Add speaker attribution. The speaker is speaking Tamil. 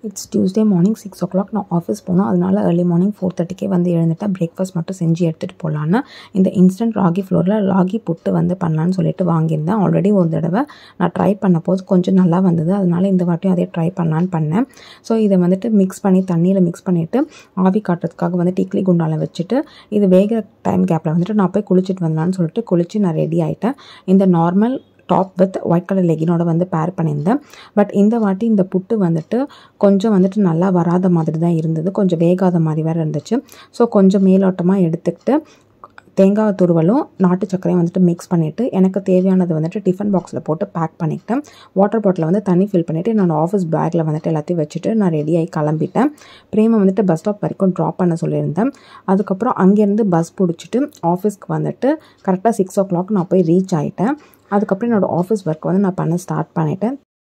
Speaker 1: it's Tuesday morning six o'clock நான் ஆஃபீஸ் போனோம் அதனால ஏர்லி மார்னிங் ஃபோர் தேர்ட்டிக்கே வந்து எழுந்துட்டேன் பிரேக்ஃபாஸ்ட் மட்டும் செஞ்சு எடுத்துகிட்டு போகலான்னு இந்த இன்ஸ்டன்ட் ராகி ஃப்ளோரில் ராகி புட்டு வந்து பண்ணலான்னு சொல்லிட்டு வாங்கியிருந்தேன் ஆல்ரெடி ஒரு தடவை நான் ட்ரை பண்ண போது கொஞ்சம் நல்லா வந்தது அதனால இந்த வாட்டியும் அதே ட்ரை பண்ணலான்னு பண்ணேன் ஸோ இதை வந்துட்டு மிக்ஸ் பண்ணி தண்ணியில் மிக்ஸ் பண்ணிவிட்டு ஆவி காட்டுறதுக்காக வந்துட்டு இட்லி குண்டால வச்சுட்டு இது வேகிற டைம் கேப்பில் வந்துட்டு நான் போய் குளிச்சுட்டு வந்தலான்னு சொல்லிட்டு குளித்து நான் ரெடி ஆகிட்டேன் இந்த normal top with white colour லெகினோட வந்து பேர் பண்ணியிருந்தேன் பட் இந்த வாட்டி இந்த புட்டு வந்துட்டு கொஞ்சம் வந்துட்டு நல்லா வராத மாதிரி தான் இருந்தது கொஞ்சம் வேகாத மாதிரி வேறு இருந்துச்சு ஸோ கொஞ்சம் மேலோட்டமாக எடுத்துக்கிட்டு தேங்காய் துருவலும் நாட்டு சர்க்கரையும் வந்துட்டு மிக்ஸ் பண்ணிவிட்டு எனக்கு தேவையானது வந்துட்டு டிஃபன் பாக்ஸில் போட்டு பேக் பண்ணிக்கிட்டேன் வாட்டர் பாட்டிலில் வந்து தண்ணி ஃபில் பண்ணிவிட்டு என்னோடய ஆஃபீஸ் பேக்கில் வந்துட்டு எல்லாத்தையும் வச்சுட்டு நான் ரெடியாகி கிளம்பிட்டேன் பிரேமை வந்துட்டு பஸ் ஸ்டாப் வரைக்கும் ட்ராப் பண்ண சொல்லியிருந்தேன் அதுக்கப்புறம் அங்கேருந்து பஸ் பிடிச்சிட்டு ஆஃபீஸ்க்கு வந்துட்டு கரெக்டாக சிக்ஸ் ஓ கிளாக் நான் போய் ரீச் ஆகிட்டேன் அதுக்கப்புறம் என்னோடய ஆஃபீஸ் ஒர்க் வந்து நான் பண்ண ஸ்டார்ட் பண்ணிட்டேன்